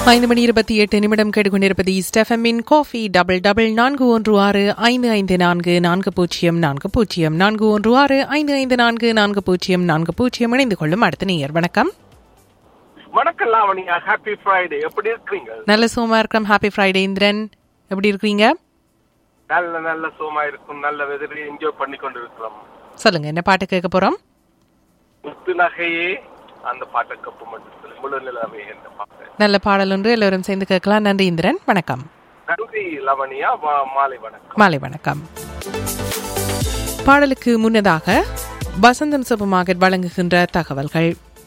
ஐந்து மணி இருபத்தி எட்டு நிமிடம் கேட்டுக்கொண்டிருப்பது ஸ்டெஃபமின் காஃபி டபுள் டபுள் நான்கு ஒன்று ஆறு ஐந்து ஐந்து நான்கு நான்கு பூஜ்ஜியம் நான்கு பூஜ்ஜியம் நான்கு ஒன்று ஆறு ஐந்து ஐந்து நான்கு நான்கு பூஜ்ஜியம் நான்கு பூஜ்ஜியம் இணைந்து கொள்ளும் அடுத்த நேயர் வணக்கம் வணக்கம் லாவணியா ஹாப்பி ஃப்ரைடே எப்படி இருக்கிறீங்க நல்ல சோமா இருக்கிறோம் ஹாப்பி ஃப்ரைடே இந்திரன் எப்படி இருக்கிறீங்க நல்ல நல்ல சோமா இருக்கும் நல்ல வெதரை என்ஜாய் பண்ணி கொண்டு இருக்கிறோம் சொல்லுங்க என்ன பாட்டு கேட்க போறோம் முத்து நகையே அந்த பாட்டை கப்பு மட்டும் சொல்லு முழு நிலவே என்ற பாட்டு நல்ல பாடல் ஒன்று எல்லோரும் சேர்ந்து கேட்கலாம் நன்றி இந்திரன் வணக்கம் நன்றி லவணியா வா- மாலை வணக்கம் மாலை வணக்கம் பாடலுக்கு முன்னதாக வசந்தம் சூப்பர் மார்க்கெட் வழங்குகின்ற தகவல்கள்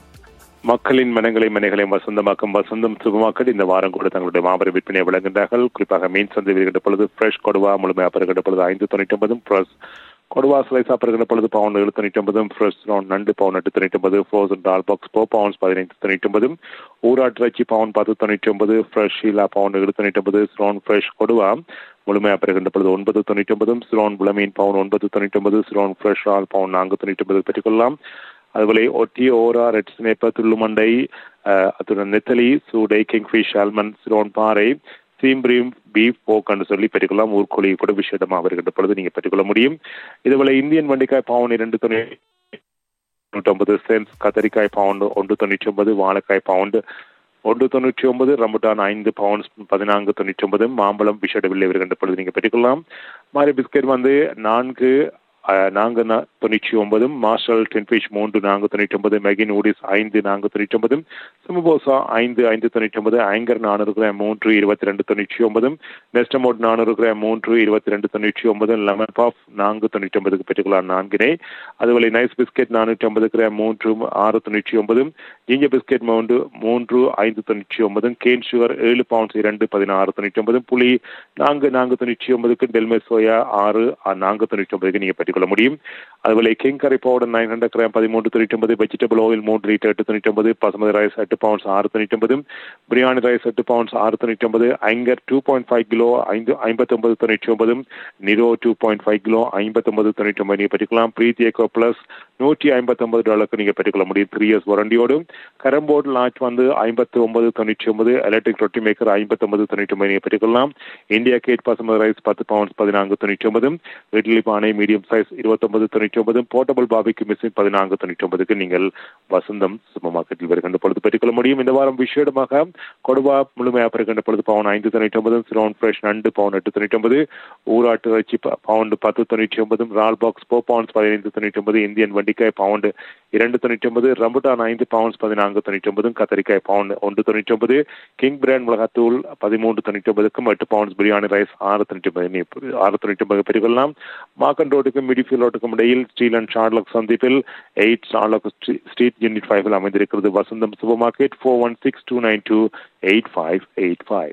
மக்களின் மனங்களை மனைகளையும் வசந்தமாக்கும் வசந்தம் சுகமாக்கல் இந்த வாரம் கூட தங்களுடைய மாபெரும் விற்பனையை வழங்குகிறார்கள் குறிப்பாக மீன் சந்தை வருகின்ற பொழுது ஃப்ரெஷ் கொடுவா முழுமையாக பெறுகின்ற பொழுது ஐந்து தொண்ணூற்றி ஒன்பதும் ஃப்ரெஷ் கொடுவா ஸ்லைஸா பெறுகின்ற பொழுது பவுன் ஏழு தொண்ணூற்றி ஒன்பதும் ஃப்ரெஷ் ரவுண்ட் நண்டு பவுன் எட்டு தொண்ணூற்றி ஒன்பது frozen dal box four pounds பதினைந்து தொண்ணூற்றி ஒன்பதும் ஊராட்டிறைச்சி பவுன் பத்து தொண்ணூற்றி ஒன்பது ஃப்ரெஷ் ஷீலா பவுன் ஏழு தொண்ணூற்றி ஒன்பது ஸ்ரோன் ஃப்ரெஷ் கொடுவா முழுமையாக பெறுகின்ற பொழுது ஒன்பது தொண்ணூற்றி ஒன்பதும் சிரோன் புலமீன் பவுன் ஒன்பது தொண்ணூற்றி ஒன்பது சிரோன் ஃப்ரெஷ் ஆல் பவுன் நான்கு தொண்ணூற்றி ஒன்பது பெற்றுக்கொள்ளலாம் അതുപോലെ ഒറ്റി ഓറ റെഡ് സ്നേപ്പർ തുള്ളുമണ്ടൈ அத்துடன் நெத்தலி சூடை கிங்ஃபிஷ் ஆல்மன் சிரோன் பாறை சீம்பிரியும் பீஃப் போக்குன்னு சொல்லி பெற்றுக்கொள்ளலாம் ஊர்கோழி கூட விஷயமா வருகின்ற பொழுது நீங்க பெற்றுக்கொள்ள முடியும் இதுபோல இந்தியன் வண்டிக்காய் பவுன் இரண்டு தொண்ணூற்றி தொண்ணூற்றொன்பது சென்ஸ் கத்தரிக்காய் பவுண்ட் ஒன்று தொண்ணூற்றி ஒன்பது வாழைக்காய் பவுண்ட் ஒன்று தொண்ணூற்றி ஒன்பது ரம்புட்டான் ஐந்து பவுண்ட்ஸ் பதினான்கு தொண்ணூற்றி ஒன்பது மாம்பழம் விஷட வில்லை வருகின்ற பொழுது நீங்க பெற்றுக்கொள்ளலாம் மாரி பிஸ்கெட் வந்து நான்கு அஹ், நான்கு நா- தொண்ணூற்றி ஒன்பதும் மார்ஷல் டென்ஃபிஷ் மூன்று நான்கு தொண்ணூற்றி ஒன்பது மெகின் ஊடிஸ் ஐந்து நான்கு தொண்ணூற்றி ஒன்பதும் சிமபோசா ஐந்து ஐந்து தொண்ணூற்றி ஒன்பது ஆங்கர் நானூறு கிராம் மூன்று இருபத்தி ரெண்டு தொண்ணூற்றி ஒன்பதும் நெஸ்டமோட் நானூறு கிராம் மூன்று இருபத்தி ரெண்டு தொண்ணூற்றி ஒன்பது லெமன் பாஃப் நான்கு தொண்ணூற்றி ஒன்பதுக்கு பெற்றுக்கொள்ளலாம் நான்கினை அதுபோல நைஸ் பிஸ்கெட் நானூற்றி ஐம்பது கிராம் மூன்று ஆறு தொண்ணூற்றி ஒன்பதும் ஜிஞ்சர் பிஸ்கெட் மூன்று மூன்று ஐந்து தொண்ணூற்றி ஒன்பதும் கேன் சுகர் ஏழு பவுண்ட்ஸ் இரண்டு பதினாறு தொண்ணூற்றி ஒன்பதும் புளி நான்கு நான்கு தொண்ணூற்றி ஒன்பதுக்கு டெல்மே சோயா ஆறு ஆ, நான்கு தொண்ணூற்றி ஒன்பதுக்கு நீங்கள் பெற்றுக்கொள்ள முடியும் அதுபோல கிங் கறி பவுடர் நைன் ஹண்ட்ரட் கிராம் பதிமூன்று தொண்ணூற்றி ஒன்பது வெஜிடபிள் ஆயில் மூன்று லிட்டர் எட்டு தொண்ணூற்றி ஒன்பது பசுமதி ரைஸ் எட்டு பவுண்ட்ஸ் ஆறு தொண்ணூற்றி ஒன்பது பிரியாணி ரைஸ் எட்டு பவுண்ட்ஸ் ஆறு தொண்ணூற்றி ஒன்பது ஐங்கர் டூ பாயிண்ட் ஃபைவ் கிலோ ஐந்து ஐம்பத்தொன்பது தொண்ணூற்றி ஒன்பதும் நிரோ டூ பாயிண்ட் ஃபைவ் கிலோ ஐம்பத்தொன்பது தொண்ணூற்றி ஒன்பது நீங்கள் பெற்றுக்கலாம் பிரீத்தி ஏக்கோ ப்ளஸ் நூற்றி ஐம்பத்தொன்பது டாலருக்கு நீங்கள் பெற்றுக்கொள்ள முடியும் த்ரீ இயர்ஸ் வாரண்டியோடும் கரம்போர்டு லான்ச் வந்து ஐம்பத்தி ஒன்பது தொண்ணூற்றி ஒன்பது எலக்ட்ரிக் ரொட்டி மேக்கர் ஐம்பத்தொன்பது தொண்ணூற்றி ஒன்பது நீங்கள் பெற்றுக்கொள்ளலாம் இந்தியா கேட் பசுமதி ரைஸ் பத்து பவுண்ட்ஸ் பதினான்கு தொண்ணூற்றி ஒன்பதும் இட்லி பானை மீடியம் சைஸ் இருபத்தொன்பது தொண்ணூற்றி ஒன்பதும் போர்ட்டபிள் பாபிக்கு மிஷின் பதினான்கு தொண்ணூற்றி ஒன்பதுக்கு நீங்கள் வசந்தம் சூப்பர் மார்க்கெட்டில் வருகின்ற பொழுது பெற்றுக்கொள்ள முடியும் இந்த வாரம் விசேடமாக கொடுவா முழுமையாக பெறுகின்ற பொழுது பவுன் ஐந்து தொண்ணூற்றி ஒன்பதும் சிரோன் ஃப்ரெஷ் நண்டு பவுன் எட்டு தொண்ணூற்றி ஒன்பது ஊராட்டு இறைச்சி ப- பவுண்டு பத்து தொண்ணூற்றி ஒன்பதும் ரால் பாக்ஸ் ஃபோர் பவுண்ட்ஸ் பதினைந்து தொண்ணூற்றி ஒன்பது இந்தியன் வண்டிக்காய் பவுண்டு இரண்டு தொண்ணூற்றி ஒன்பது ரம்புட்டான் ஐந்து பவுண்ட்ஸ் பதினான்கு தொண்ணூற்றி ஒன்பதும் கத்தரிக்காய் பவுண்ட் ஒன்று தொண்ணூற்றி ஒன்பது கிங் பிராண்ட் மிளகாத்தூள் பதிமூன்று தொண்ணூற்றி ஒன்பதுக்கும் எட்டு பவுண்ட்ஸ் பிரியாணி ரைஸ் ஆறு தொண்ணூற்றி ஒன்பது நீ ஆறு தொண்ணூற்றி ஒன்பது பெற்றுக்கொள்ளலாம் மாக்கன் ரோட்டுக்கும் மிடிஃபீல் ரோட்டுக்கும் இடையில் ஸ்ரீலன் ஷார்லக் சந்திப்பில் எயிட் ஷார்லக் ஸ்ட்ரீட் யூனிட் ஃபைவ்ல அமைந்திருக்கிறது Vasantham supermarket four one six two nine two eight five eight five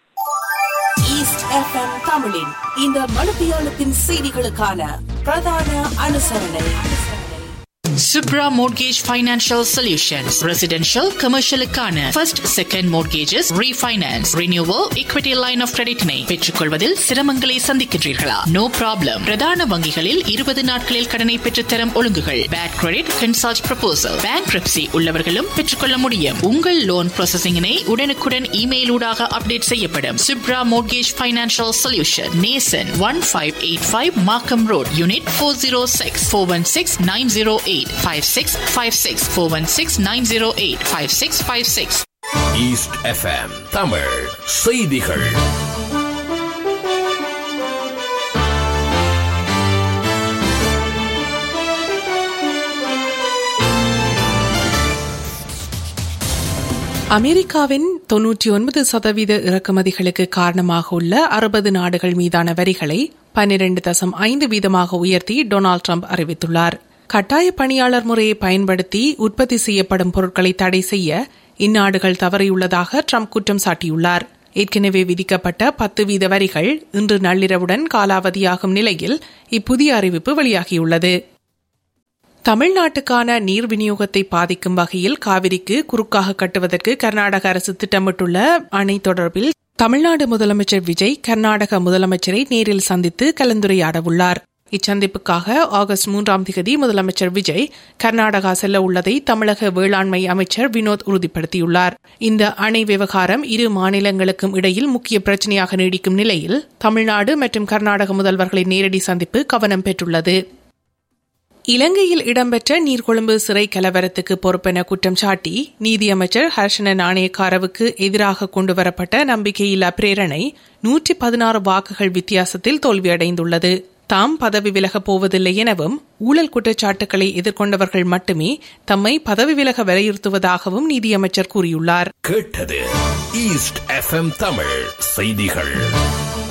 east FM தமிழின் இந்த மணித்தியாலத்தின் செய்திகளுக்கான பிரதான அனுசரணை Subra Mortgage Financial Solutions. Residential, commercial க்கான first, second mortgages, refinance, renewal, equity line of credit னை பெற்றுக்கொள்வதில் சிரமங்களை சந்திக்கின்றீர்களா no problem பிரதான வங்கிகளில் இருபது நாட்களில் கடனை பெற்றுத்தரும் ஒழுங்குகள் bad credit consult proposal bankruptcy உள்ளவர்களும் பெற்றுக்கொள்ள முடியும் உங்கள் லோன் ப்ராசஸிங்கினை உடனுக்குடன் இமெயில் ஊடாக அப்டேட் செய்யப்படும் Subra Mortgage Financial Solution நேசன் one five eight five Markham road unit four zero six four one six nine zero eight five six five six four one six nine zero eight five six five six east FM Tamil செய்திகள் அமெரிக்காவின் தொன்னூற்றி ஒன்பது சதவீத இறக்குமதிகளுக்கு காரணமாக உள்ள அறுபது நாடுகள் மீதான வரிகளை பன்னிரண்டு தசம் ஐந்து வீதமாக உயர்த்தி டொனால்ட் ட்ரம்ப் அறிவித்துள்ளார் கட்டாய பணியாளர் முறையை பயன்படுத்தி உற்பத்தி செய்யப்படும் பொருட்களை தடை செய்ய இந்நாடுகள் தவறியுள்ளதாக ட்ரம்ப் குற்றம் சாட்டியுள்ளார் ஏற்கனவே விதிக்கப்பட்ட பத்து வீத வரிகள் இன்று நள்ளிரவுடன் காலாவதியாகும் நிலையில் இப்புதிய அறிவிப்பு வெளியாகியுள்ளது தமிழ்நாட்டுக்கான நீர் விநியோகத்தை பாதிக்கும் வகையில் காவிரிக்கு குறுக்காக கட்டுவதற்கு கர்நாடக அரசு திட்டமிட்டுள்ள அணை தொடர்பில் தமிழ்நாடு முதலமைச்சர் விஜய் கர்நாடக முதலமைச்சரை நேரில் சந்தித்து கலந்துரையாட உள்ளார் இச்சந்திப்புக்காக ஆகஸ்ட் மூன்றாம் தேதி முதலமைச்சர் விஜய் கர்நாடகா செல்ல உள்ளதை தமிழக வேளாண்மை அமைச்சர் வினோத் உறுதிப்படுத்தியுள்ளார் இந்த அணை விவகாரம் இரு மாநிலங்களுக்கும் இடையில் முக்கிய பிரச்சனையாக நீடிக்கும் நிலையில் தமிழ்நாடு மற்றும் கர்நாடக முதல்வர்களின் நேரடி சந்திப்பு கவனம் பெற்றுள்ளது இலங்கையில் இடம்பெற்ற நீர்கொழும்பு சிறை கலவரத்துக்கு பொறுப்பென குற்றம் சாட்டி நீதியமைச்சர் ஹர்ஷன நாணயக்காரவுக்கு எதிராக கொண்டுவரப்பட்ட நம்பிக்கையில்லா பிரேரணை நூற்றி பதினாறு வாக்குகள் வித்தியாசத்தில் தோல்வியடைந்துள்ளது தாம் பதவி விலகப் போவதில்லை எனவும் ஊழல் குற்றச்சாட்டுகளை எதிர்கொண்டவர்கள் மட்டுமே தம்மை பதவி விலக வலியுறுத்துவதாகவும் நீதியமைச்சர் கூறியுள்ளார் கேட்டது ஈஸ்ட் எஃப்எம் தமிழ் செய்திகள்